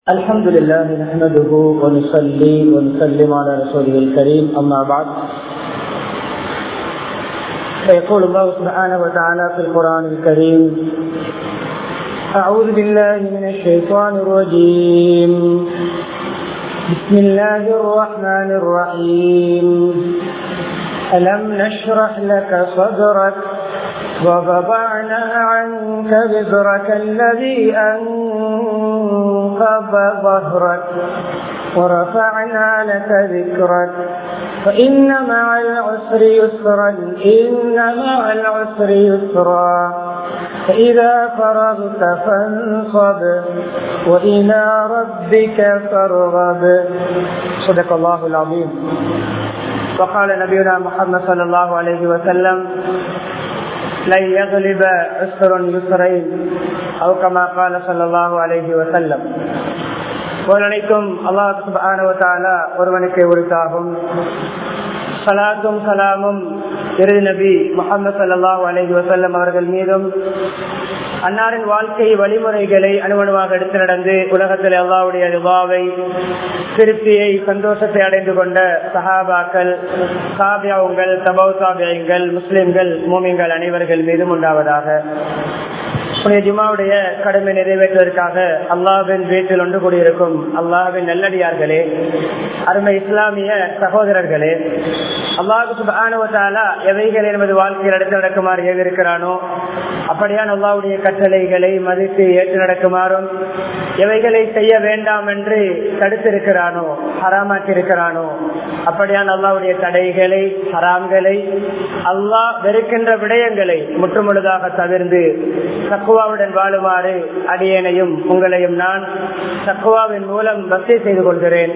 الحمد لله نحمده ونصلي ونسلم على رسوله الكريم أما بعد فيقول الله سبحانه وتعالى في القرآن الكريم أعوذ بالله من الشيطان الرجيم بسم الله الرحمن الرحيم ألم نشرح لك صدرك ووضعنا عنك وزرك الذي أنقض ظهرك ورفعنا لك ذكرك فإن مع العسر يسرا إن مع العسر يسرا فإذا فرغت فانصب وإلى ربك فارغب صدق الله العظيم وقال نبينا محمد صلى الله عليه وسلم لن يغلب عسر يسرين أو كما قال صلى الله عليه وسلم போலனைக்கும் அல்லாஹ் சுபானுவத்தாலா ஒருவனுக்கு உரித்தாகும் சலாத்தும் சலாமும் இறுதி நபி முகமது சல்லாஹூ அலஹி வசல்லம் அவர்கள் மீதும் அன்னாரின் வாழ்க்கை வழிமுறைகளை அணுவணுவாக எடுத்து நடந்து உலகத்தில் அல்லாவுடைய ரிவாவை திருப்தியை சந்தோஷத்தை அடைந்து கொண்ட சஹாபாக்கள் காபியாவுங்கள் தபவு காபியங்கள் முஸ்லிம்கள் மூமிங்கள் அனைவர்கள் மீதும் உண்டாவதாக ஜுமாவுடைய கடமை நிறைவேற்றுவதற்காக அல்லாவின் வீட்டில் ஒன்று கூடியிருக்கும் அல்லாவின் நல்லடியார்களே அருமை இஸ்லாமிய சகோதரர்களே அல்லாஹு சுபானுவத்தாலா எவைகளை நமது வாழ்க்கையில் எடுத்து நடக்குமாறு ஏவிருக்கிறானோ அப்படியான் அல்லாவுடைய கட்டளைகளை மதித்து ஏற்று நடக்குமாறும் எவைகளை செய்ய வேண்டாம் என்று தடுத்திருக்கிறானோ ஹராமாக்கி இருக்கிறானோ அப்படியான் அல்லாவுடைய தடைகளை ஹராம்களை அல்லாஹ் வெறுக்கின்ற விடயங்களை முற்றுமுழுதாக தவிர்ந்து தக்குவாவுடன் வாழுமாறு அடியேனையும் உங்களையும் நான் தக்குவாவின் மூலம் பக்தி செய்து கொள்கிறேன்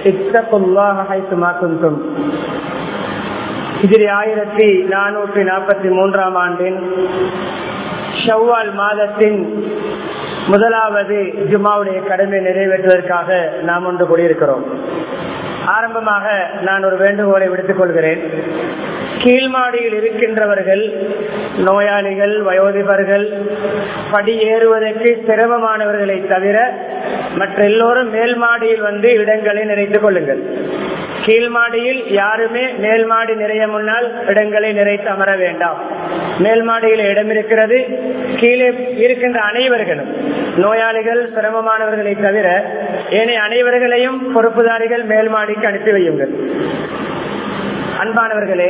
இதிரி ஆயிரத்தி நானூற்றி நாற்பத்தி மூன்றாம் ஆண்டின் ஷவ்வால் மாதத்தின் முதலாவது ஜுமாவுடைய கடமை நிறைவேற்றுவதற்காக நாம் ஒன்று கூடியிருக்கிறோம் ஆரம்பமாக நான் ஒரு வேண்டுகோளை விடுத்துக் கொள்கிறேன் கீழ்மாடியில் இருக்கின்றவர்கள் நோயாளிகள் வயோதிபர்கள் படி ஏறுவதற்கு சிரமமானவர்களை தவிர மற்ற எல்லோரும் மேல் மாடியில் வந்து இடங்களை நிறைத்துக் கொள்ளுங்கள் கீழ்மாடியில் யாருமே மேல் மாடி நிறைய முன்னால் இடங்களை நிறைத்து அமர வேண்டாம் மேல் மாடியில் இடம் இருக்கிறது கீழே இருக்கின்ற அனைவர்களும் நோயாளிகள் சிரமமானவர்களை தவிர ஏனைய அனைவர்களையும் பொறுப்புதாரிகள் மேல் மாடிக்கு அனுப்பி வையுங்கள் அன்பானவர்களே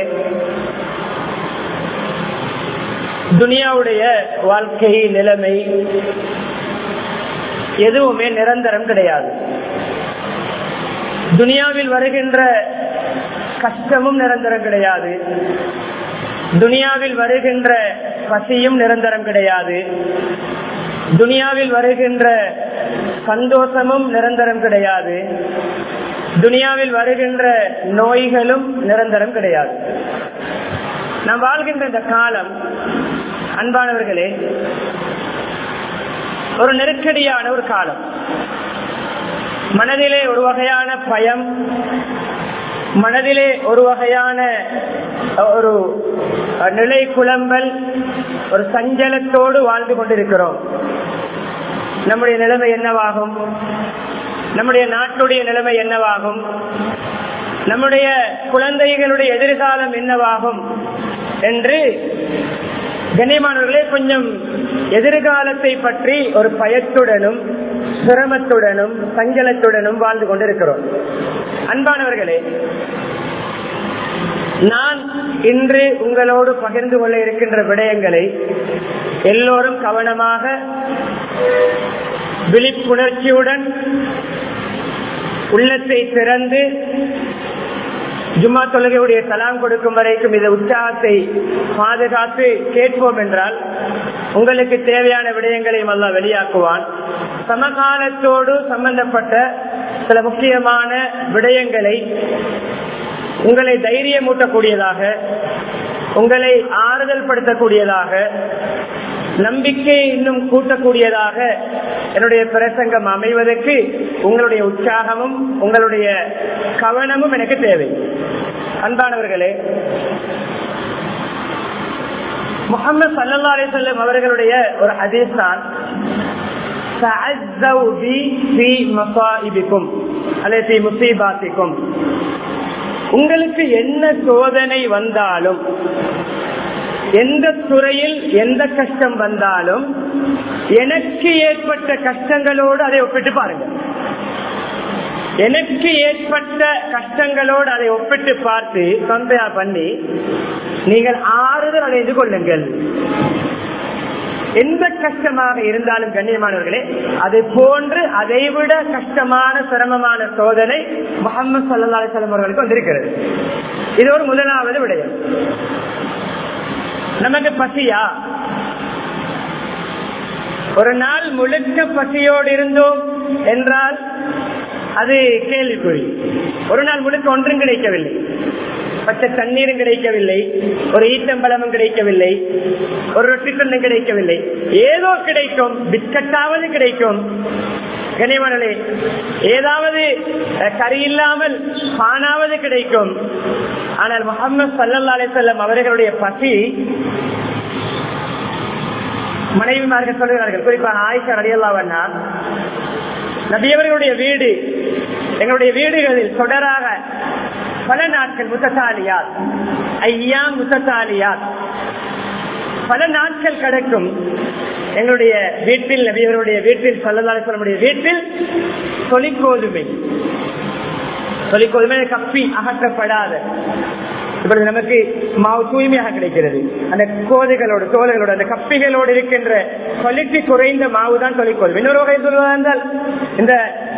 துனியாவுடைய வாழ்க்கை நிலைமை எதுவுமே நிரந்தரம் கிடையாது துனியாவில் வருகின்ற கஷ்டமும் நிரந்தரம் கிடையாது துனியாவில் வருகின்ற பசியும் நிரந்தரம் கிடையாது துனியாவில் வருகின்ற சந்தோஷமும் நிரந்தரம் கிடையாது துனியாவில் வருகின்ற நோய்களும் நிரந்தரம் கிடையாது நாம் வாழ்கின்ற இந்த காலம் அன்பானவர்களே ஒரு நெருக்கடியான ஒரு காலம் மனதிலே ஒரு வகையான பயம் மனதிலே ஒரு வகையான ஒரு நிலை குழம்பல் ஒரு சஞ்சலத்தோடு வாழ்ந்து கொண்டிருக்கிறோம் நம்முடைய நிலைமை என்னவாகும் நம்முடைய நாட்டுடைய நிலைமை என்னவாகும் நம்முடைய குழந்தைகளுடைய எதிர்காலம் என்னவாகும் என்று கண்ணியமானவர்களே கொஞ்சம் எதிர்காலத்தை பற்றி ஒரு பயத்துடனும் சிரமத்துடனும் சஞ்சலத்துடனும் வாழ்ந்து கொண்டிருக்கிறோம் அன்பானவர்களே நான் இன்று உங்களோடு பகிர்ந்து கொள்ள இருக்கின்ற விடயங்களை எல்லோரும் கவனமாக விழிப்புணர்ச்சியுடன் உள்ளத்தை திறந்து ஜும்மா தொழுகையுடைய சலாம் கொடுக்கும் வரைக்கும் இந்த உற்சாகத்தை பாதுகாத்து கேட்போம் என்றால் உங்களுக்கு தேவையான விடயங்களையும் அல்ல வெளியாக்குவான் சமகாலத்தோடு சம்பந்தப்பட்ட சில முக்கியமான விடயங்களை உங்களை தைரியமூட்டக்கூடியதாக உங்களை ஆறுதல் படுத்தக்கூடியதாக நம்பிக்கை இன்னும் கூட்டக்கூடியதாக என்னுடைய பிரசங்கம் அமைவதற்கு உங்களுடைய உற்சாகமும் உங்களுடைய கவனமும் எனக்கு தேவை அன்பானவர்களே முகமது சல்லா அலிசல்லம் அவர்களுடைய ஒரு ஹதீஸ் தான் تعزوا بي في مصائبكم அல்லது في முசீபாத்திக்கும் உங்களுக்கு என்ன சோதனை வந்தாலும் எந்த துறையில் எந்த கஷ்டம் வந்தாலும் எனக்கு ஏற்பட்ட கஷ்டங்களோடு அதை ஒப்பிட்டு பாருங்க எனக்கு ஏற்பட்ட கஷ்டங்களோடு அதை ஒப்பிட்டு பார்த்து கம்பேர் பண்ணி நீங்கள் ஆறுதல் அடைந்து கொள்ளுங்கள் எந்த கஷ்டமாக இருந்தாலும் கண்ணியமானவர்களே அதை போன்று அதைவிட கஷ்டமான சிரமமான சோதனை முகமது சல்லா அலிசல்லம் அவர்களுக்கு வந்திருக்கிறது இது ஒரு முதலாவது விடயம் நமக்கு பசியா ஒரு நாள் முழுக்க பசியோடு இருந்தோம் என்றால் அது கேள்விக்குறி ஒரு நாள் முழுக்க ஒன்றும் கிடைக்கவில்லை பச்சை தண்ணீரும் கிடைக்கவில்லை ஒரு ஈட்டம்பழமும் கிடைக்கவில்லை ஒரு ரொட்டி துண்டும் கிடைக்கவில்லை ஏதோ கிடைக்கும் பிஸ்கட்டாவது கிடைக்கும் கனிமணலே ஏதாவது கறி இல்லாமல் பானாவது கிடைக்கும் ஆனால் முகமது சல்லா அலிசல்லம் அவர்களுடைய பசி மனைவிமார்கள் சொல்லுகிறார்கள் குறிப்பாக ஆயிஷா அடியல்லாவண்ணா நபியவர்களுடைய வீடு எங்களுடைய வீடுகளில் தொடராக பல நாட்கள் முத்தசாலியார் ஐயா முத்தசாலியார் பல நாட்கள் கிடக்கும் எங்களுடைய வீட்டில் நபியவருடைய வீட்டில் சொல்லலாடைய வீட்டில் தொலிக்கோதுமை தொலிக்கோதுமை கப்பி அகற்றப்படாத இப்பொழுது நமக்கு மாவு தூய்மையாக கிடைக்கிறது அந்த கோதைகளோடு தோலைகளோடு அந்த கப்பிகளோடு இருக்கின்ற குவாலிட்டி குறைந்த மாவு தான் தொலைக்கோதுமை இன்னொரு வகை சொல்வதால் இந்த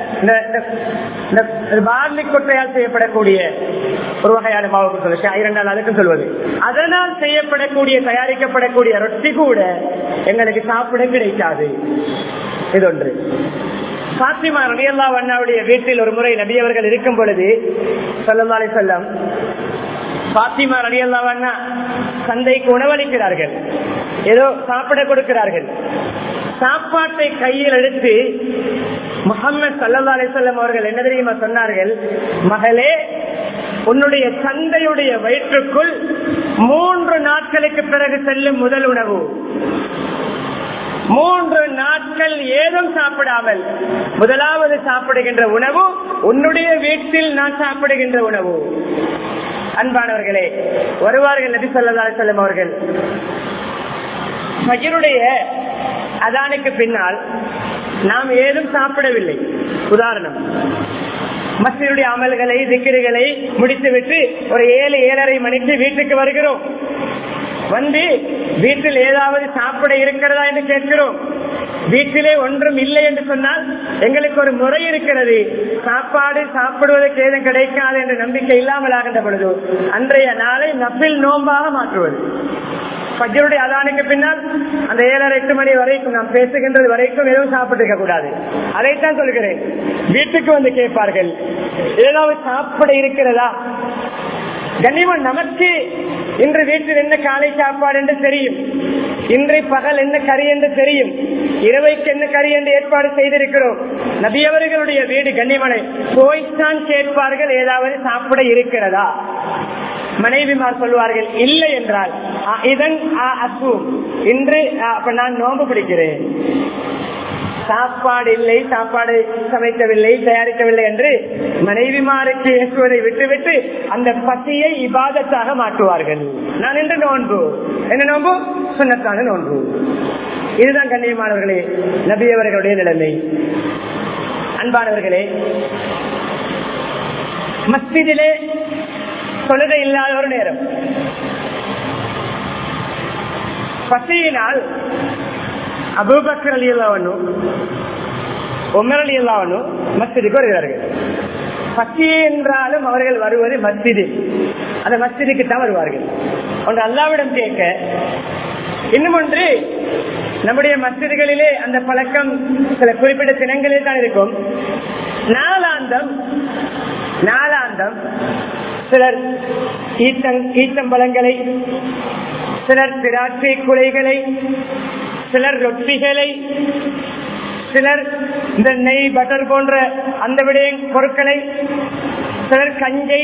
பார்லி கொட்டையால் செய்யப்படக்கூடிய ஒரு வகையான மாவுக்கு சொல்ல இரண்டால் அதுக்கும் சொல்வது அதனால் செய்யப்படக்கூடிய தயாரிக்கப்படக்கூடிய ரொட்டி கூட எங்களுக்கு சாப்பிட கிடைக்காது இது ஒன்று பாத்திமா ரபியல்லா அண்ணாவுடைய வீட்டில் ஒரு முறை நபியவர்கள் இருக்கும் பொழுது சொல்லலாலே சொல்லம் பாத்திமா ரலியல்லா அண்ணா சந்தைக்கு உணவளிக்கிறார்கள் ஏதோ சாப்பிட கொடுக்கிறார்கள் சாப்பாட்டை கையில் எடுத்து முகமது சல்லா அலிசல்லம் அவர்கள் என்ன தெரியுமா சொன்னார்கள் மகளே உன்னுடைய தந்தையுடைய வயிற்றுக்குள் மூன்று நாட்களுக்கு பிறகு செல்லும் முதல் உணவு மூன்று நாட்கள் ஏதும் சாப்பிடாமல் முதலாவது சாப்பிடுகின்ற உணவு உன்னுடைய வீட்டில் நான் சாப்பிடுகின்ற உணவு அன்பானவர்களே வருவார்கள் நபி சொல்லா செல்லும் அவர்கள் பகிருடைய அதானுக்கு பின்னால் நாம் ஏதும் சாப்பிடவில்லை உதாரணம் மற்றவருடைய அமல்களை திக்கிரிகளை முடித்துவிட்டு ஒரு ஏழு ஏழரை மணிக்கு வீட்டுக்கு வருகிறோம் வந்து வீட்டில் ஏதாவது சாப்பிட இருக்கிறதா என்று கேட்கிறோம் வீட்டிலே ஒன்றும் இல்லை என்று சொன்னால் எங்களுக்கு ஒரு முறை இருக்கிறது சாப்பாடு சாப்பிடுவதற்கு ஏதும் கிடைக்காது என்ற நம்பிக்கை இல்லாமல் ஆகின்ற பொழுது அன்றைய நாளை நப்பில் நோம்பாக மாற்றுவது பஜ்ருடைய அதானுக்கு பின்னால் அந்த ஏழரை எட்டு மணி வரைக்கும் நாம் பேசுகின்றது வரைக்கும் எதுவும் சாப்பிட்டு கூடாது அதைத்தான் சொல்கிறேன் வீட்டுக்கு வந்து கேட்பார்கள் ஏதாவது சாப்பிட இருக்கிறதா கண்ணியமன் நமக்கு இன்று வீட்டில் என்ன காலை சாப்பாடு என்று தெரியும் இன்றை பகல் என்ன கறி என்று தெரியும் இரவைக்கு என்ன கறி என்று ஏற்பாடு செய்திருக்கிறோம் நபியவர்களுடைய வீடு கண்ணியமனை போய்த்தான் கேட்பார்கள் ஏதாவது சாப்பிட இருக்கிறதா மனைவிமார் சொல்வார்கள் இல்லை என்றால் இதன் இன்று அப்ப நான் நோம்பு பிடிக்கிறேன் சாப்பாடு இல்லை சாப்பாடு சமைக்கவில்லை தயாரிக்கவில்லை என்று மனைவிமாருக்கு ஏற்றுவதை விட்டுவிட்டு அந்த பசியை இபாதத்தாக மாற்றுவார்கள் நான் இன்று நோன்பு என்ன நோன்பு சுண்ணத்தான நோன்பு இதுதான் கண்ணியமானவர்களே நபியவர்களுடைய நிலைமை அன்பானவர்களே மஸ்ஜிதிலே தொழுகை இல்லாத ஒரு நேரம் பசியினால் அபூபக்கர் அலி அல்லாவனும் உமர் அலி அல்லாவனும் மஸ்ஜிதுக்கு வருகிறார்கள் பசி என்றாலும் அவர்கள் வருவது மஸ்ஜிது அந்த மஸ்ஜிதுக்கு தான் வருவார்கள் ஒன்று அல்லாவிடம் கேட்க இன்னும் ஒன்று நம்முடைய மஸ்ஜிதுகளிலே அந்த பழக்கம் சில குறிப்பிட்ட தினங்களில் தான் இருக்கும் நாளாந்தம் நாளாந்தம் சிலர் ஈத்தங் ஈத்தம்பழங்களை சிலர் திராட்சை குலைகளை சிலர் ரொட்டிகளை சிலர் இந்த நெய் பட்டர் போன்ற அந்த விடய பொருட்களை சிலர் கஞ்சை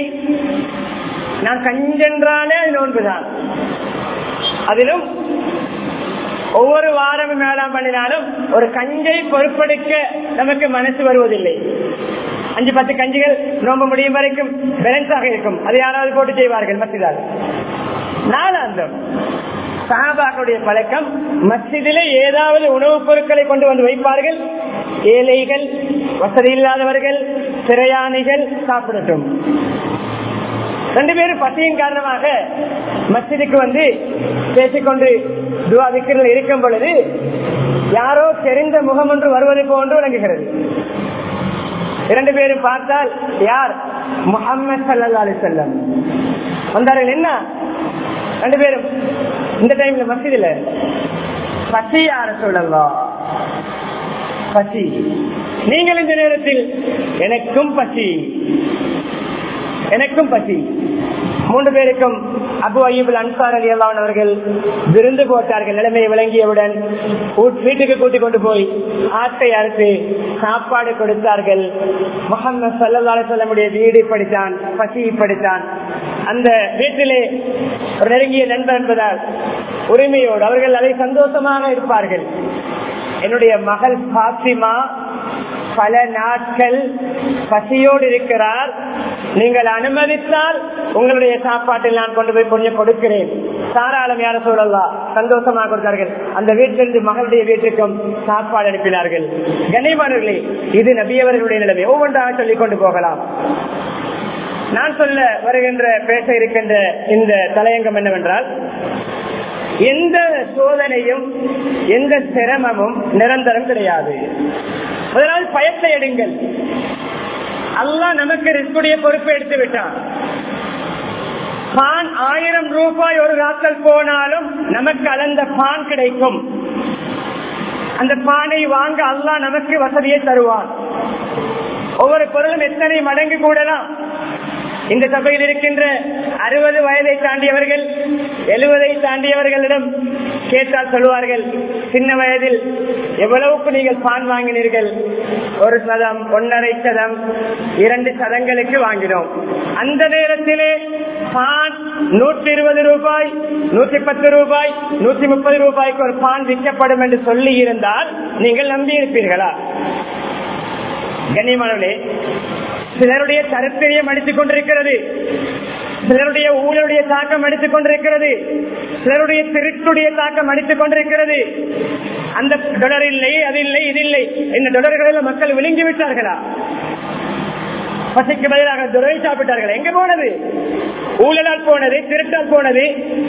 நான் கஞ்சென்றாலே அது நோன்புதான் அதிலும் ஒவ்வொரு வாரமும் மேலாம் பண்ணினாலும் ஒரு கஞ்சை பொறுப்பெடுக்க நமக்கு மனசு வருவதில்லை அஞ்சு பத்து கஞ்சிகள் நோம்ப முடியும் வரைக்கும் பேலன்ஸாக இருக்கும் அதை யாராவது போட்டு செய்வார்கள் மசிதால் நாலாந்தம் சஹாபாக்களுடைய பழக்கம் மஸ்ஜிதிலே ஏதாவது உணவுப் பொருட்களை கொண்டு வந்து வைப்பார்கள் ஏழைகள் வசதி இல்லாதவர்கள் சிறையானிகள் சாப்பிடட்டும் ரெண்டு பேரும் பசியின் காரணமாக மஸ்ஜிதுக்கு வந்து பேசிக்கொண்டு துவா விக்கிரில் இருக்கும் பொழுது யாரோ தெரிந்த முகம் ஒன்று வருவது போன்று விளங்குகிறது இரண்டு பேரும் பார்த்தால் யார் முகம்மது சல்லா அலி செல்லம் வந்தார்கள் என்ன ரெண்டு பேரும் இந்த டைம்ல மசிதில பசி யார சொல்லலாம் பசி நீங்கள் இந்த நேரத்தில் எனக்கும் பசி எனக்கும் பசி மூன்று பேருக்கும் அபு அய்யூபுல் அன்சார் அலி அல்லான் அவர்கள் விருந்து போட்டார்கள் நிலைமையை விளங்கியவுடன் வீட்டுக்கு கூட்டிக் கொண்டு போய் ஆட்டை அறுத்து சாப்பாடு கொடுத்தார்கள் முகமது சல்லா சொல்லமுடைய வீடு படித்தான் பசி படித்தான் அந்த வீட்டிலே ஒரு நெருங்கிய நண்பர் என்பதால் உரிமையோடு அவர்கள் அதை சந்தோஷமாக இருப்பார்கள் என்னுடைய மகள் பாத்திமா பல நாட்கள் பசியோடு இருக்கிறார் நீங்கள் அனுமதித்தால் உங்களுடைய சாப்பாட்டில் நான் கொண்டு போய் கொஞ்சம் கொடுக்கிறேன் தாராளம் யார சொல்லலாம் சந்தோஷமாக கொடுத்தார்கள் அந்த வீட்டிலிருந்து மகளுடைய வீட்டுக்கும் சாப்பாடு அனுப்பினார்கள் கண்ணியமானவர்களே இது நபியவர்களுடைய நிலைமை ஒவ்வொன்றாக சொல்லிக் கொண்டு போகலாம் நான் சொல்ல வருகின்ற பேச இருக்கின்ற இந்த தலையங்கம் என்னவென்றால் எந்த சோதனையும் எந்த சிரமமும் நிரந்தரம் கிடையாது முதலாவது பயத்தை எடுங்கள் அல்லா நமக்கு ரிஸ்குடைய பொறுப்பை எடுத்து விட்டான் பான் ஆயிரம் ரூபாய் ஒரு நாட்கள் போனாலும் நமக்கு அளந்த பான் கிடைக்கும் அந்த பானை வாங்க அல்லா நமக்கு வசதியை தருவான் ஒவ்வொரு பொருளும் எத்தனை மடங்கு கூடலாம் இந்த சபையில் இருக்கின்ற அறுபது வயதை தாண்டியவர்கள் எழுபதை தாண்டியவர்களிடம் கேட்டால் சொல்வார்கள் சின்ன வயதில் எவ்வளவுக்கு நீங்கள் பான் வாங்கினீர்கள் ஒரு சதம் ஒன்னரை சதம் இரண்டு சதங்களுக்கு வாங்கினோம் அந்த நேரத்திலே பான் நூற்றி இருபது ரூபாய் நூற்றி பத்து ரூபாய் நூற்றி முப்பது ரூபாய்க்கு ஒரு பான் விற்கப்படும் என்று சொல்லி இருந்தால் நீங்கள் நம்பி இருப்பீர்களா கண்ணியமானவர்களே சிலருடைய தரத்திரியம் அடித்துக் கொண்டிருக்கிறது சிலருடைய ஊழலுடைய தாக்கம் அடித்துக் கொண்டிருக்கிறது சிலருடைய திருட்டுடைய தாக்கம் அடித்துக் கொண்டிருக்கிறது அந்த தொடர் இல்லை அது இல்லை இது இல்லை இந்த தொடர்களில் மக்கள் விழுங்கி விட்டார்களா பசிக்கு பதிலாக துறை சாப்பிட்டார்கள் எங்க போனது ஊழலால் போனது திருட்டால் போனது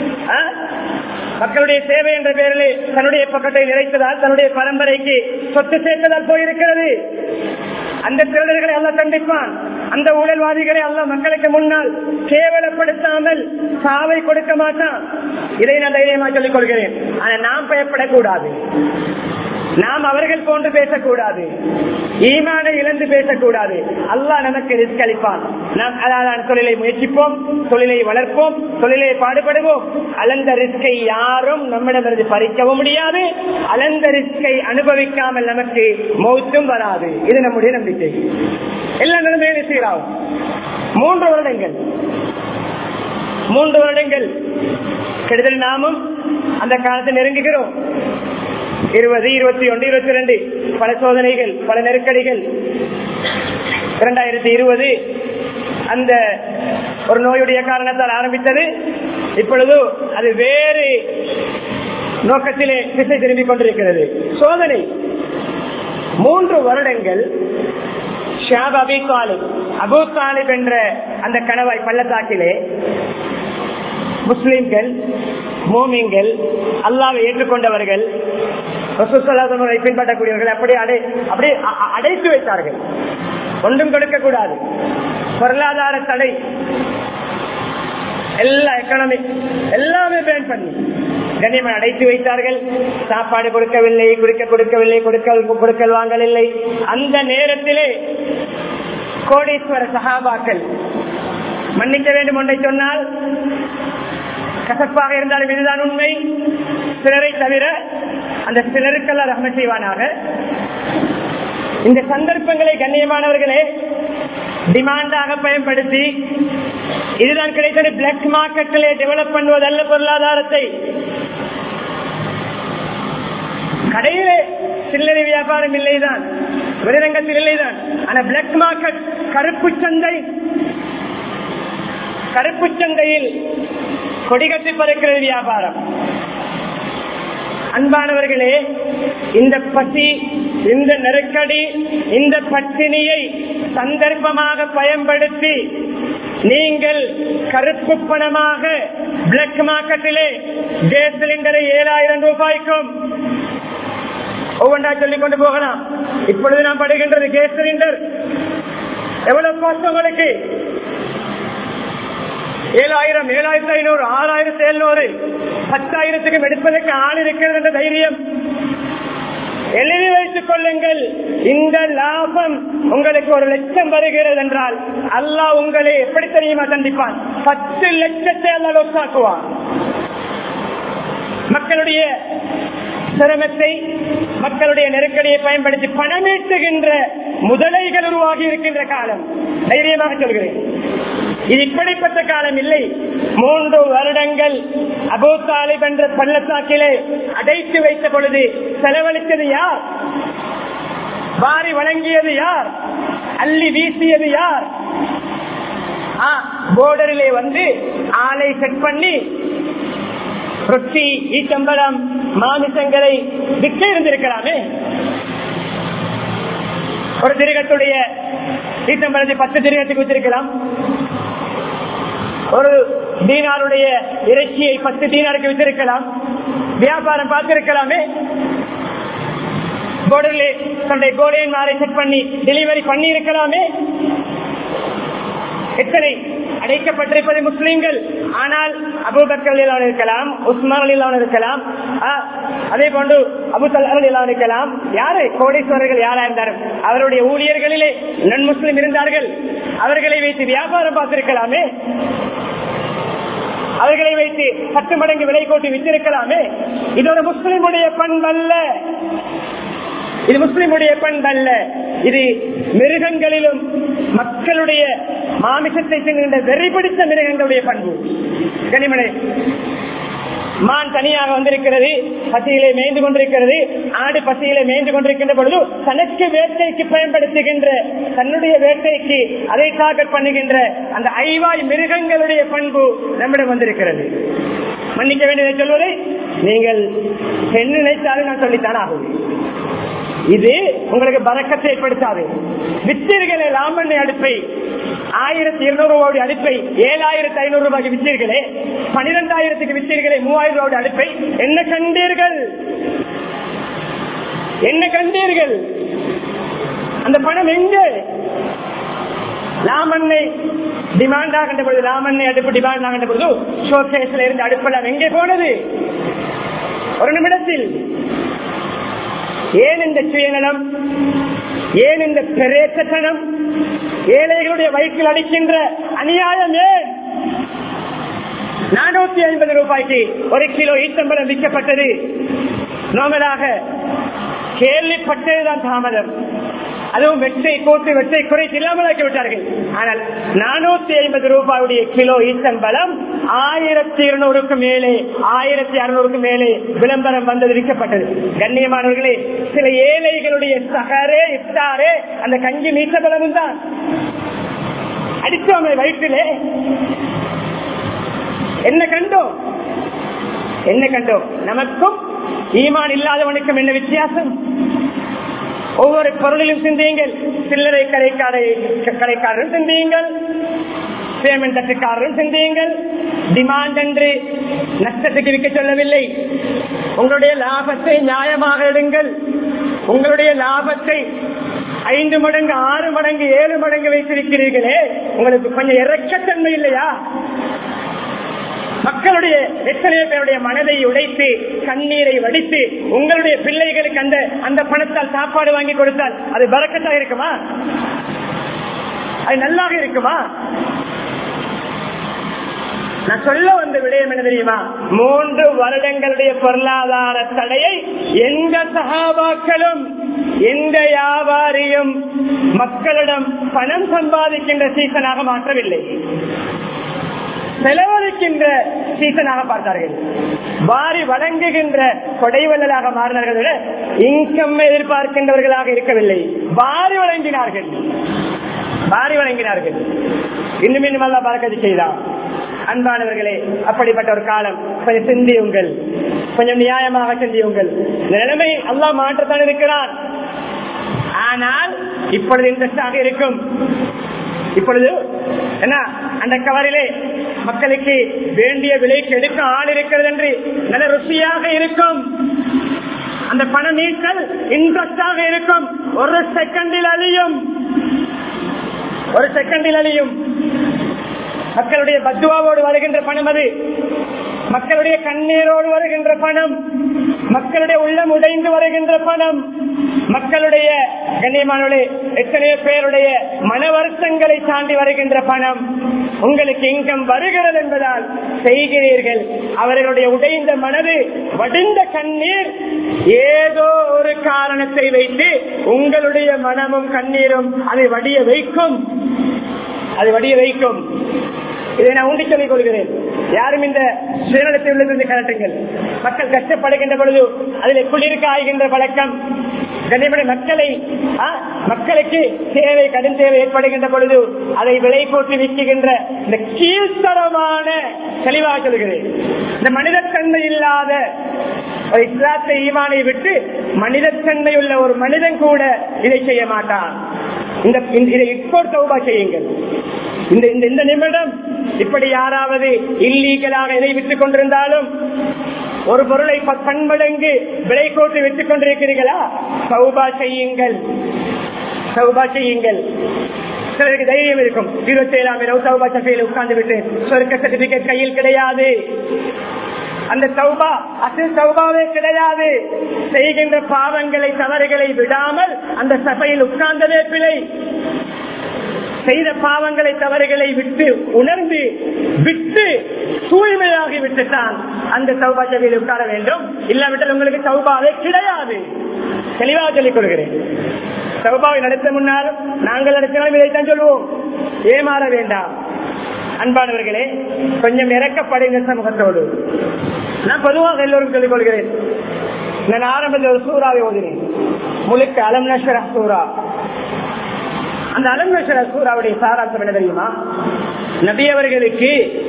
மக்களுடைய சேவை என்ற பெயரில் தன்னுடைய பக்கத்தை நிறைத்ததால் தன்னுடைய பரம்பரைக்கு சொத்து சேர்த்ததால் போயிருக்கிறது அந்த திருடர்களை அல்ல கண்டிப்பான் அந்த ஊழல்வாதிகளை அல்ல மக்களுக்கு முன்னால் கேவலப்படுத்தாமல் சாவை கொடுக்க மாட்டான் இதை நான் தைரியமா சொல்லிக் கொள்கிறேன் ஆனா நாம் பயப்படக்கூடாது நாம் அவர்கள் போன்று பேசக்கூடாது ஈமான இழந்து பேசக்கூடாது அல்லாஹ் நமக்கு ரிஸ்க் அளிப்பான் நாம் அதான் தொழிலை முயற்சிப்போம் தொழிலை வளர்ப்போம் தொழிலை பாடுபடுவோம் அலந்த ரிஸ்கை யாரும் நம்மிடமிருந்து பறிக்கவும் முடியாது அலந்த ரிஸ்கை அனுபவிக்காமல் நமக்கு மௌத்தும் வராது இது நம்முடைய நம்பிக்கை எல்லா நிலைமையிலும் சீராகும் மூன்று வருடங்கள் மூன்று வருடங்கள் கெடுதல் நாமும் அந்த காலத்தை நெருங்குகிறோம் இருபது இருபத்தி ஒன்று இருபத்தி ரெண்டு பல சோதனைகள் பல நெருக்கடிகள் இரண்டாயிரத்தி இருபது அந்த ஒரு நோயுடைய காரணத்தால் ஆரம்பித்தது இப்பொழுது அது வேறு நோக்கத்திலே திசை திரும்பிக் கொண்டிருக்கிறது சோதனை மூன்று வருடங்கள் ஷாப் அபி தாலிப் அபு தாலிப் என்ற அந்த கணவாய் பள்ளத்தாக்கிலே முஸ்லிம்கள் மோமிங்கள் அல்லாவை ஏற்றுக்கொண்டவர்கள் ரசூசல்லாசனை பின்பற்றக்கூடியவர்கள் அப்படி அடை அப்படி அடைத்து வைத்தார்கள் ஒன்றும் கொடுக்க கூடாது பொருளாதார தடை எல்லா எக்கனாமிக் எல்லாமே பேன் பண்ணி கண்ணியமன் அடைத்து வைத்தார்கள் சாப்பாடு கொடுக்கவில்லை குடிக்க கொடுக்கவில்லை கொடுக்கல் கொடுக்கல் வாங்கவில்லை அந்த நேரத்திலே கோடீஸ்வர சகாபாக்கள் மன்னிக்க வேண்டும் ஒன்றை சொன்னால் கசப்பாக இருந்தாலும் இதுதான் உண்மை சிலரை தவிர அந்த சிலருக்கெல்லாம் ரஹ்ம செய்வானாக இந்த சந்தர்ப்பங்களை கண்ணியமானவர்களே டிமாண்டாக பயன்படுத்தி இதுதான் கிடைத்தது பிளாக் மார்க்கெட்டிலே டெவலப் பண்ணுவதல்ல பொருளாதாரத்தை கடையிலே சில்லறை வியாபாரம் இல்லைதான் வெளிரங்கத்தில் இல்லைதான் ஆனா பிளாக் மார்க்கெட் கருப்பு சந்தை கருப்பு சந்தையில் கொடிகட்டி பறக்கிறது வியாபாரம் அன்பானவர்களே இந்த பசி இந்த நெருக்கடி இந்த பட்டினியை சந்தர்ப்பமாக பயன்படுத்தி நீங்கள் கருப்பு பணமாக பிளாக் மார்க்கெட்டிலே கேஸ் சிலிண்டரை ஏழாயிரம் ரூபாய்க்கும் ஒவ்வொன்றா சொல்லிக் கொண்டு போகலாம் இப்பொழுது நாம் படுகின்றது கேஸ் சிலிண்டர் எவ்வளவு காஸ்ட் உங்களுக்கு ஏழாயிரம் ஏழாயிரத்தி ஐநூறு ஆறாயிரத்தி எழுநூறு பத்தாயிரத்துக்கும் எடுப்பதற்கு ஆள் இருக்கிறது என்ற தைரியம் எழுதி வைத்துக் கொள்ளுங்கள் இந்த லாபம் உங்களுக்கு ஒரு லட்சம் வருகிறது என்றால் அல்லாஹ் உங்களை எப்படி தெரியுமா தண்டிப்பான் பத்து லட்சத்தை அல்ல லொசாக்குவான் மக்களுடைய சிரமத்தை மக்களுடைய நெருக்கடியை பயன்படுத்தி பணமீட்டுகின்ற முதலைகள் உருவாகி இருக்கின்ற காலம் தைரியமாக சொல்கிறேன் இது இப்படிப்பட்ட காலம் இல்லை மூன்று வருடங்கள் அபூ தாலிப் என்ற பள்ளத்தாக்கிலே அடைத்து வைத்த பொழுது செலவழித்தது யார் வாரி வழங்கியது யார் அள்ளி வீசியது யார் போர்டரிலே வந்து ஆளை செட் பண்ணி ரொட்டி ஈச்சம்பரம் மாமிசங்களை விற்க இருந்திருக்கலாமே ஒரு திருகத்துடைய ஈச்சம்பரத்தை பத்து திருகத்துக்கு வித்திருக்கலாம் ஒரு தீனாருடைய இறைச்சியை பத்து தீனாருக்கு வித்திருக்கலாம் வியாபாரம் பார்த்திருக்கலாமே போர்டரிலே தன்னுடைய கோடையின் மாறை செட் பண்ணி டெலிவரி பண்ணி இருக்கலாமே எத்தனை அடைக்கப்பட்டிருப்பது முஸ்லீம்கள் ஆனால் அபுபக்கர் இருக்கலாம் உஸ்மான் அலிலான் இருக்கலாம் அதே போன்று அபு சல்லான் இருக்கலாம் யாரு கோடீஸ்வரர்கள் யாரா இருந்தாலும் அவருடைய ஊழியர்களிலே நன் முஸ்லிம் இருந்தார்கள் அவர்களை வைத்து வியாபாரம் பார்த்திருக்கலாமே அவர்களை வைத்து பத்து மடங்கு விலை கோட்டி வித்திருக்கலாமே இது ஒரு முஸ்லிமுடைய பண்பல்ல இது முஸ்லிமுடைய பண்பல்ல இது மிருகங்களிலும் மக்களுடைய மாமிசத்தை செல்கின்ற வெறி பிடித்த மிருகங்களுடைய பண்பு கனிமலை மான் தனியாக வந்திருக்கிறது பசியிலே மேய்ந்து கொண்டிருக்கிறது ஆடு பசியிலே மேய்ந்து கொண்டிருக்கின்ற பொழுது தனக்கு வேட்டைக்கு பயன்படுத்துகின்ற தன்னுடைய வேட்டைக்கு அதை டார்கெட் பண்ணுகின்ற அந்த ஐவாய் மிருகங்களுடைய பண்பு நம்மிடம் வந்திருக்கிறது மன்னிக்க வேண்டியதை சொல்வதை நீங்கள் பெண் நினைத்தாலும் நான் சொல்லித்தான் ஆகும் இது உங்களுக்கு பறக்கத்தை ஏற்படுத்தாது வித்தீர்களே லாமண்ணை அடுப்பை ஆயிரத்தி இருநூறு ரூபாய் அடுப்பை ஏழாயிரத்தி ஐநூறு ரூபாய்க்கு வித்தீர்களே பனிரெண்டாயிரத்துக்கு வித்தீர்களே மூவாயிரம் ரூபாய் அடுப்பை என்ன கண்டீர்கள் என்ன கண்டீர்கள் அந்த பணம் எங்கே லாமண்ணை டிமாண்ட் ஆகின்ற பொழுது லாமண்ணை அடுப்பு டிமாண்ட் ஆகின்ற பொழுது ஷோகேஸ்ல இருந்து அடுப்பெல்லாம் எங்கே போனது ஒரு நிமிடத்தில் ஏன் இந்த சுயநலம் ஏன் இந்த பிரேசத்தனம் ஏழைகளுடைய வயிற்றில் அடிக்கின்ற அநியாயம் ஏன் நானூத்தி ஐம்பது ரூபாய்க்கு ஒரு கிலோ ஈட்டம்பரம் விற்கப்பட்டது நோமலாக கேள்விப்பட்டதுதான் தாமதம் அதுவும் வெட்டை கோட்டு வெட்டை குறைத்து இல்லாமலாக்கி விட்டார்கள் ஆனால் நானூத்தி ஐம்பது ரூபாயுடைய கிலோ ஈச்சம்பலம் ஆயிரத்தி இருநூறுக்கு மேலே ஆயிரத்தி அறுநூறுக்கு மேலே விளம்பரம் வந்தது விற்கப்பட்டது கண்ணியமானவர்களே சில ஏழைகளுடைய சகரே இட்டாரே அந்த கஞ்சி மீசபலமும் தான் அடித்தோமே வயிற்றிலே என்ன கண்டோம் என்ன கண்டோம் நமக்கும் ஈமான் இல்லாதவனுக்கும் என்ன வித்தியாசம் ஒவ்வொரு பொருளிலும் சிந்தியுங்கள் சில்லறை கடைக்காரை கடைக்காரரும் சிந்தியுங்கள் பேமெண்ட் தட்டுக்காரரும் சிந்தியுங்கள் டிமாண்ட் என்று நஷ்டத்துக்கு விற்க சொல்லவில்லை உங்களுடைய லாபத்தை நியாயமாக எடுங்கள் உங்களுடைய லாபத்தை ஐந்து மடங்கு ஆறு மடங்கு ஏழு மடங்கு வைத்திருக்கிறீர்களே உங்களுக்கு கொஞ்சம் இறக்கத்தன்மை இல்லையா மக்களுடைய எத்தனை பேருடைய மனதை உடைத்து கண்ணீரை வடித்து உங்களுடைய பிள்ளைகளுக்கு அந்த அந்த பணத்தால் சாப்பாடு வாங்கி கொடுத்தால் அது பறக்கத்தா இருக்குமா அது நல்லாக இருக்குமா நான் சொல்ல வந்த விடயம் என்ன தெரியுமா மூன்று வருடங்களுடைய பொருளாதார தடையை எந்த சகாபாக்களும் எந்த வியாபாரியும் மக்களிடம் பணம் சம்பாதிக்கின்ற சீசனாக மாற்றவில்லை செலவழிக்கின்ற சீசனாக பார்த்தார்கள் வாரி வழங்குகின்ற கொடைவல்லலாக மாறினார்கள் விட இன்கம் எதிர்பார்க்கின்றவர்களாக இருக்கவில்லை வாரி வழங்கினார்கள் வாரி வழங்கினார்கள் இன்னும் இன்னும் அல்ல பார்க்கது செய்தான் அன்பானவர்களே அப்படிப்பட்ட ஒரு காலம் கொஞ்சம் சிந்தியுங்கள் கொஞ்சம் நியாயமாக சிந்தியுங்கள் இந்த நிலைமை அல்லா மாற்றத்தான் இருக்கிறான் ஆனால் இப்பொழுது இன்ட்ரெஸ்டாக இருக்கும் இப்பொழுது என்ன அந்த கவரிலே மக்களுக்கு வேண்டிய விலைக்கு எடுக்க ஆள் இருக்கிறது என்று நல்ல ருசியாக இருக்கும் அந்த பண நீட்டல் இன்ட்ரெஸ்டாக இருக்கும் ஒரு செகண்டில் அழியும் ஒரு செகண்டில் அழியும் மக்களுடைய பத்துவாவோடு வருகின்ற பணம் அது மக்களுடைய கண்ணீரோடு வருகின்ற பணம் மக்களுடைய உள்ளம் உடைந்து வருகின்ற பணம் மக்களுடைய கண்ணியமானவர்களே எத்தனையோ பேருடைய மன வருத்தங்களை தாண்டி வருகின்ற பணம் உங்களுக்கு இங்கம் வருகிறது என்பதால் செய்கிறீர்கள் அவர்களுடைய உடைந்த மனது வடிந்த கண்ணீர் ஏதோ ஒரு காரணத்தை வைத்து உங்களுடைய மனமும் கண்ணீரும் அதை வடிய வைக்கும் அது வடிய வைக்கும் இதை நான் உண்டி சொல்லிக் கொள்கிறேன் யாரும் இந்த சுயநலத்தில் உள்ளிருந்து கலட்டுங்கள் மக்கள் கஷ்டப்படுகின்ற பொழுது அதில் குளிர்க்க ஆகின்ற பழக்கம் கண்ணியப்படி மக்களை ஆ, மக்களுக்கு தேவை கடும் தேவை ஏற்படுகின்ற பொழுது அதை விலை போட்டு விற்கின்ற இந்த கீழ்த்தரமான தெளிவாக சொல்கிறேன் இந்த மனிதத்தன்மை இல்லாத ஒரு இஸ்லாத்தை ஈமானை விட்டு மனிதத்தன்மை உள்ள ஒரு மனிதன் கூட இதை செய்ய மாட்டான் இந்த இதை இப்போ தௌபா செய்யுங்கள் இந்த இந்த இந்த நிமிடம் இப்படி யாராவது இல்லீகலாக எதை விட்டுக் கொண்டிருந்தாலும் ஒரு பொருளை ப- பன்மடங்கு விலை கோட்டு விட்டுக் கொண்டிருக்கிறீர்களா சௌபா செய்யுங்கள் சௌபா செய்யுங்கள் சிலருக்கு தைரியம் இருக்கும் இருபத்தி ஏழாம் இரவு சௌபா சபையில் உட்கார்ந்து விட்டு சொர்க்க சர்டிபிகேட் கையில் கிடையாது அந்த சௌபா அசில் சௌபாவே கிடையாது செய்கின்ற பாவங்களை தவறுகளை விடாமல் அந்த சபையில் உட்கார்ந்ததே பிழை செய்த பாவங்களை தவறுகளை விட்டு உணர்ந்து விட்டு தூய்மையாகி விட்டுத்தான் அந்த சௌபா சபையில் உட்கார வேண்டும் இல்லாவிட்டால் உங்களுக்கு சௌபாவே கிடையாது தெளிவாக சொல்லிக் கொள்கிறேன் சௌபாவை நடத்த முன்னாலும் நாங்கள் நடத்தினாலும் இதைத்தான் சொல்லுவோம் ஏமாற வேண்டாம் அன்பானவர்களே கொஞ்சம் இறக்கப்படுங்க சமூகத்தோடு நான் பொதுவாக எல்லோரும் சொல்லிக் கொள்கிறேன் நான் ஆரம்பத்தில் ஒரு சூறாவை ஓதினேன் முழுக்க அலம் நஷ்வர சூறா அந்த அலங்கேஸ்வர சூறாவுடைய சாராம்சம் என்ன தெரியுமா நபி அவர்களுக்கு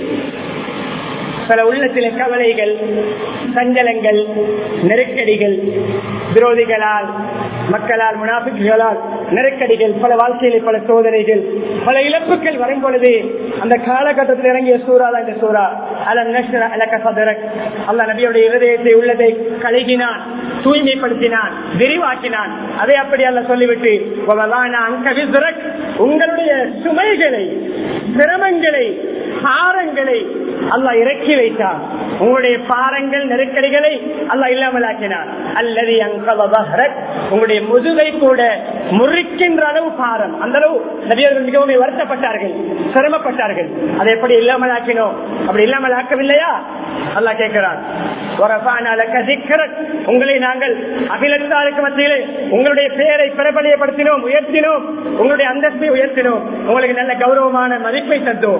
சில உள்ளத்தில கவலைகள் சஞ்சலங்கள் நெருக்கடிகள் விரோதிகளால் மக்களால் முனாபிக்குகளால் நெருக்கடிகள் பல வாழ்க்கையில பல சோதனைகள் பல இழப்புகள் வரும் பொழுது அந்த காலகட்டத்தில் இறங்கிய சூறா தான் இந்த சூறா அலம் நஷ்ர அலக்க சதரக் அல்ல நபியுடைய இருதயத்தை உள்ளதை கழுகினான் தூய்மைப்படுத்தினான் விரிவாக்கினான் அதை அப்படி அல்ல சொல்லிவிட்டு "வவலானா அன்க விஸ்ரக்", உங்களுடைய சுமைகளை சிரமங்களை பாரங்களை அல்லாஹ் இறக்கி வைத்தார் உங்களுடைய பாரங்கள் நெருக்கடிகளை அல்லாஹ் இல்லாமல் ஆக்கினார் அல்லது உங்களுடைய முதுகை கூட முறிக்கின்ற அளவு பாரம் அந்த அளவு நபியர்கள் மிகவும் வருத்தப்பட்டார்கள் சிரமப்பட்டார்கள் அதை எப்படி இல்லாமல் ஆக்கினோம் அப்படி இல்லாமல் ஆக்கவில்லையா அல்லாஹ் கேட்கிறான் "வரஃபஅனா லக திக்ரக்", உங்களை நாங்கள் அகிலத்தாருக்கு மத்தியிலே உங்களுடைய பெயரை பிரபலியப்படுத்தினோம் உயர்த்தினோம் உங்களுடைய அந்தஸ்தை உயர்த்தினோம் உங்களுக்கு நல்ல கௌரவமான மதிப்பை தந்தோம்